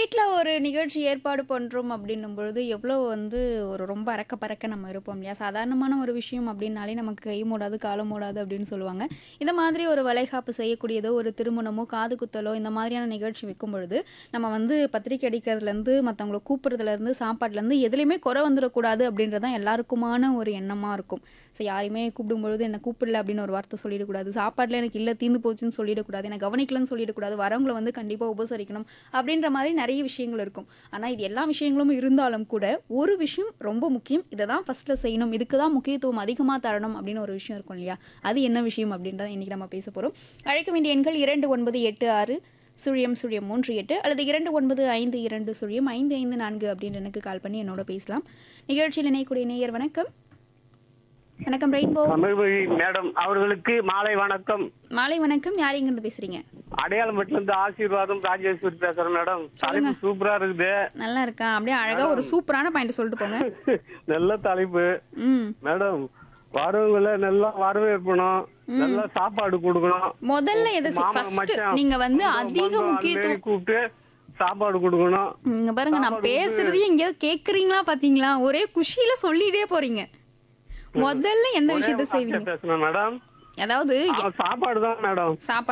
வீட்ல ஒரு நிகழ்ச்சி ஏற்பாடு பண்றோம் அப்படின்னும் பொழுது, எவ்வளோ வந்து ஒரு ரொம்ப அரக்க பறக்க நம்ம இருப்போம் இல்லையா? சாதாரணமான ஒரு விஷயம் அப்படின்னாலே நமக்கு கை மூடாது, காலம் மூடாது அப்படின்னு சொல்லுவாங்க. இந்த மாதிரி ஒரு வளைகாப்பு செய்யக்கூடியதோ, ஒரு திருமணமோ, காது குத்தலோ இந்த மாதிரியான நிகழ்ச்சி வைக்கும் பொழுது, நம்ம வந்து பத்திரிக்கை அடிக்கிறதுலேருந்து, மத்தவங்கள கூப்பிடுறதுலேருந்து, சாப்பாட்லேருந்து எதுலயுமே குறை வந்துடக்கூடாது அப்படின்றது தான் எல்லாருக்குமான ஒரு எண்ணமா இருக்கும். ஸோ யாரையுமே கூப்பிடும்பொழுது என்ன கூப்பிடல அப்படின்னு ஒரு வார்த்தை சொல்லிடக்கூடாது. சாப்பாட்ல எனக்கு இல்ல தீர்ந்து போச்சுன்னு சொல்லிடக்கூடாது. என்ன கவனிக்கலன்னு சொல்லிடக்கூடாது. வரவங்கள வந்து கண்டிப்பா உபசரிக்கணும் அப்படின்ற மாதிரி நிறைய விஷயங்கள் இருக்கும். ஆனா இது எல்லா விஷயங்களும் இருந்தாலும் கூட, ஒரு விஷயம் ரொம்ப முக்கியம். இத தான் ஃபர்ஸ்ட்ல செய்யணும். இதுக்கு தான் முக்கியத்துவம் அதிகமா தரணும் அப்படின்னு ஒரு விஷயம் இருக்கும் இல்லையா? அது என்ன விஷயம் அப்படின்றத இன்னைக்கு நம்ம பேச போறோம். அழைக்க வேண்டிய எண்கள் 2986 சுழியம் சுழியம் 38 அல்லது 2952 சுழியம் 554 அப்படின்ற எண்ணுக்கு கால் பண்ணி என்னோட பேசலாம். நிகழ்ச்சியில் இணையக்கூடிய நேயர் வணக்கம். வணக்கம் ரெயின்போ. தமிழ்மொழி மேடம் அவர்களுக்கு மாலை வணக்கம் மாலை வணக்கம். யார் எங்கிருந்து பேசுறீங்க? அடையாளம்பட்டில இருந்து ஆசீர்வாதம் ராஜேஸ்வரி பேசுறேன் மேடம் சொல்லுங்க. தலைப்பு சூப்பரா இருக்குது நல்லா இருக்கா? அப்படியே அழகா ஒரு சூப்பரான பாயிண்ட் சொல்லிட்டு போங்க. நல்ல தலைப்பு ம். மேடம் வரவங்கள நல்லா வரவேற்பணும் நல்லா சாப்பாடு கொடுக்கணும் முதல்ல எது மாமா, ஃபர்ஸ்ட் மச்சான், நீங்க வந்து சொந்தம், அதிக பந்தம், முக்கியத்துவம் அண்ணனை கூப்பிட்டு சாப்பாடு கொடுக்கணும் நீங்க பாருங்க நான் சாப்பாடு பேசுறதையும் எங்கேயாவது கேக்குறீங்களா பாத்தீங்களா? ஒரே குஷியில சொல்லிட்டே போறீங்க. முதல்ல எந்த ஒரே விஷயத்த வார்த்தை செய்வீங்க? பேசணும் மேடம் அதாவது சாப்பாடு தான் மேடம் சாப்பாடு